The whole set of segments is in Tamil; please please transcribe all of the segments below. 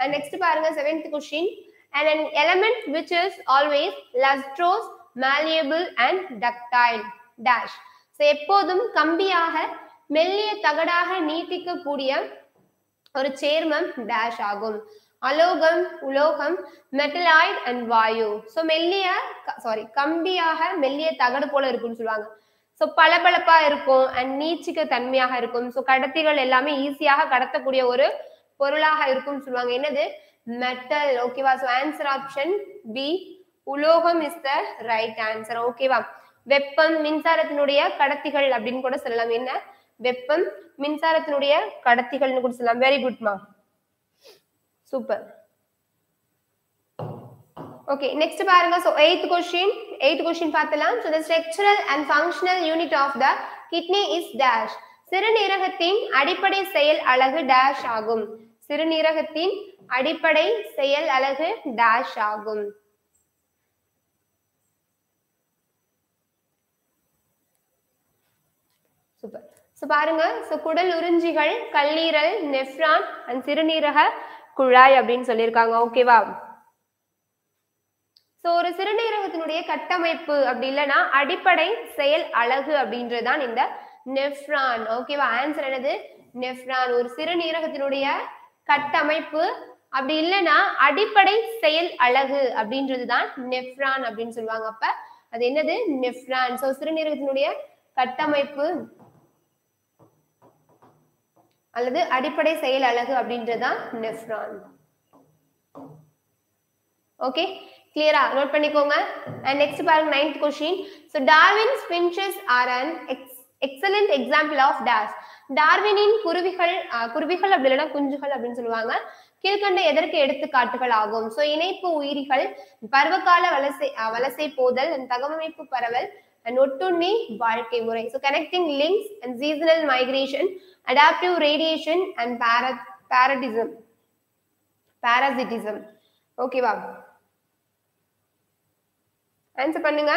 அண்ட் நெக்ஸ்ட் பாருங்க seventh question and an element which is always lustrous malleable and ductile dash so எப்போதும் கம்பியாக மெல்லிய தகடாக நீட்டிக்கக்கூடிய ஒரு சேர்மம் டேஷ் ஆகும் அலோகம் உலோகம் மெட்டலாய்ட் அண்ட் வாயு ஸோ மெல்லிய சாரி கம்பியாக மெல்லிய தகடு போல இருக்கும்னு சொல்லுவாங்க ஸோ பளபளப்பா இருக்கும் அண்ட் நீச்சிக்க தன்மையாக இருக்கும் ஸோ கடத்திகள் எல்லாமே ஈஸியாக கடத்தக்கூடிய ஒரு பொருளாக இருக்கும்னு சொல்லுவாங்க என்னது மெட்டல் ஓகேவா ஸோ ஆன்சர் ஆப்ஷன் பி உலோகம் இஸ் த ரைட் ஆன்சர் ஓகேவா வெப்பம் மின்சாரத்தினுடைய கடத்திகள் அப்படின்னு கூட சொல்லலாம் என்ன வெப்பம் மின்சாரத்தினுடைய கடத்திகள்னு கூட சொல்லலாம் வெரி குட்மா சூப்பர் ஓகே நெக்ஸ்ட் பாருங்க so eighth question eighth question பார்த்தலாம் so the structural and functional unit of the kidney is dash சிறுநீரகத்தின் அடிப்படை செயல் அலகு டேஷ் ஆகும் சிறுநீரகத்தின் அடிப்படை செயல் அலகு டேஷ் ஆகும் சூப்பர் ஸோ பாருங்க ஸோ குடல் உறிஞ்சிகள் கல்லீரல் நெஃப்ரான் அண்ட் சிறுநீரக குழாய் அப்படின்னு சொல்லியிருக்காங்க ஓகேவா ஸோ ஒரு சிறுநீரகத்தினுடைய கட்டமைப்பு அப்படி இல்லைன்னா அடிப்படை செயல் அழகு அப்படின்றதுதான் இந்த நெஃப்ரான் ஓகேவா ஆன்சர் என்னது நெஃப்ரான் ஒரு சிறுநீரகத்தினுடைய கட்டமைப்பு அப்படி இல்லைன்னா அடிப்படை செயல் அழகு அப்படின்றது தான் நெஃப்ரான் அப்படின்னு சொல்லுவாங்க அப்ப அது என்னது நெஃப்ரான் ஸோ சிறுநீரகத்தினுடைய கட்டமைப்பு அல்லது அடிப்படை செயல் அழகு அப்படின்றதுதான் நெஃப்ரான் ஓகே கிளியரா நோட் பண்ணிக்கோங்க அண்ட் நெக்ஸ்ட் பாருங்க ninth question so Darwin's finches are an ex excellent example of those டார்வினின் குருவிகள் குருவிகள் அப்படி இல்லைன்னா குஞ்சுகள் அப்படின்னு சொல்லுவாங்க கீழ்கண்ட எதற்கு எடுத்துக்காட்டுகள் ஆகும் ஸோ இணைப்பு உயிரிகள் பருவகால வலசை வலசை போதல் தகவமைப்பு பரவல் அண்ட் ஒட்டுண்ணி வாழ்க்கை முறை so connecting links and seasonal migration adaptive radiation and para parasitism பேராசிட்டிசம் ஓகேவா ஆன்சர் பண்ணுங்க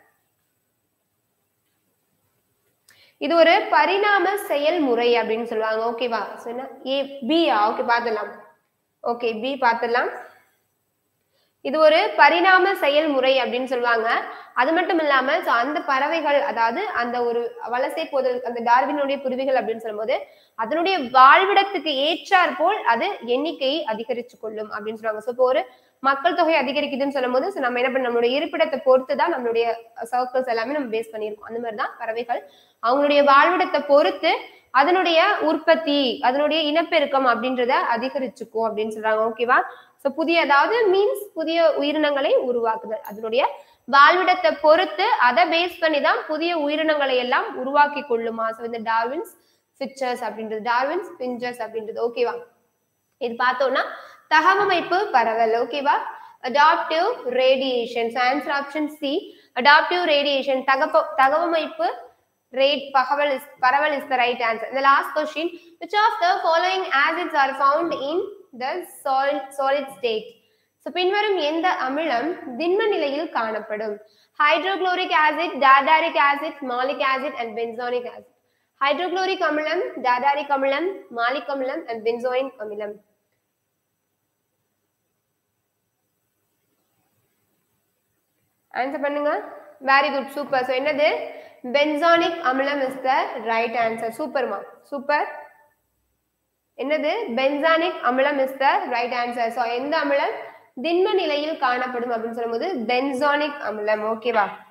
இது ஒரு பரிணாம செயல்முறை அப்படின்னு சொல்லுவாங்க ஓகேவா சொன்னா ஏ பியா ஓகே பார்த்துடலாம் ஓகே பி பார்த்துடலாம் இது ஒரு பரிணாம செயல்முறை அப்படின்னு சொல்லுவாங்க அது மட்டும் இல்லாம ஸோ அந்த பறவைகள் அதாவது அந்த ஒரு வலசை போதல் அந்த டார்வினுடைய குருவிகள் அப்படின்னு சொல்லும்போது அதனுடைய வாழ்விடத்துக்கு ஏற்றாற் போல் அது எண்ணிக்கையை அதிகரிச்சு கொள்ளும் அப்படின்னு சொல்லுவாங்க ஸோ இப்போ ஒரு மக்கள் தொகை அதிகரிக்குதுன்னு சொல்லும் போது ஸோ நம்ம என்ன பண்ண நம்மளுடைய இருப்பிடத்தை பொறுத்து தான் நம்மளுடைய சர்க்கிள்ஸ் எல்லாமே நம்ம பேஸ் பண்ணியிருக்கோம் அந்த மாதிரி தான் பறவைகள் அவங்களுடைய வாழ்விடத்தை பொறுத்து அதனுடைய உற்பத்தி அதனுடைய இனப்பெருக்கம் அப்படின்றத அதிகரிச்சுக்கும் அப்படின்னு சொல்றாங்க ஓகேவா ஸோ புதிய அதாவது மீன்ஸ் புதிய உயிரினங்களை உருவாக்குதல் அதனுடைய வாழ்விடத்தை பொறுத்து அதை பேஸ் பண்ணி தான் புதிய உயிரினங்களை எல்லாம் உருவாக்கி கொள்ளுமா ஸோ இந்த டார்வின்ஸ் ஃபிச்சர்ஸ் அப்படின்றது டார்வின்ஸ் பிஞ்சர்ஸ் அப்படின்றது ஓகேவா இது பார்த்தோம்னா தகவமைப்பு பரவல் ஓகேவா adaptive radiation answer option C adaptive radiation தகவ தகவமைப்பு rate பகவல் is பரவல் is the right answer the last question which of the following acids are found in the solid solid state so பின்வரும் எந்த அமிலம் திண்ம நிலையில் காணப்படும் hydrochloric acid tartaric acid malic acid and benzoic acid hydrochloric அமிலம் டாடாரிக் அமிலம் மாலிக் அமிலம் அண்ட் பென்சானிக் அமிலம் ஆன்சர் பண்ணுங்க வெரி குட் சூப்பர் ஸோ என்னது பென்சானிக் அமிலம் இஸ் த ரைட் ஆன்சர் சூப்பர்மா சூப்பர் என்னது பென்சானிக் அமிலம் is the right answer so எந்த அமிலம் திண்ம நிலையில் காணப்படும் அப்படின்னு சொல்லும்போது பென்சானிக் அமிலம் ஓகேவா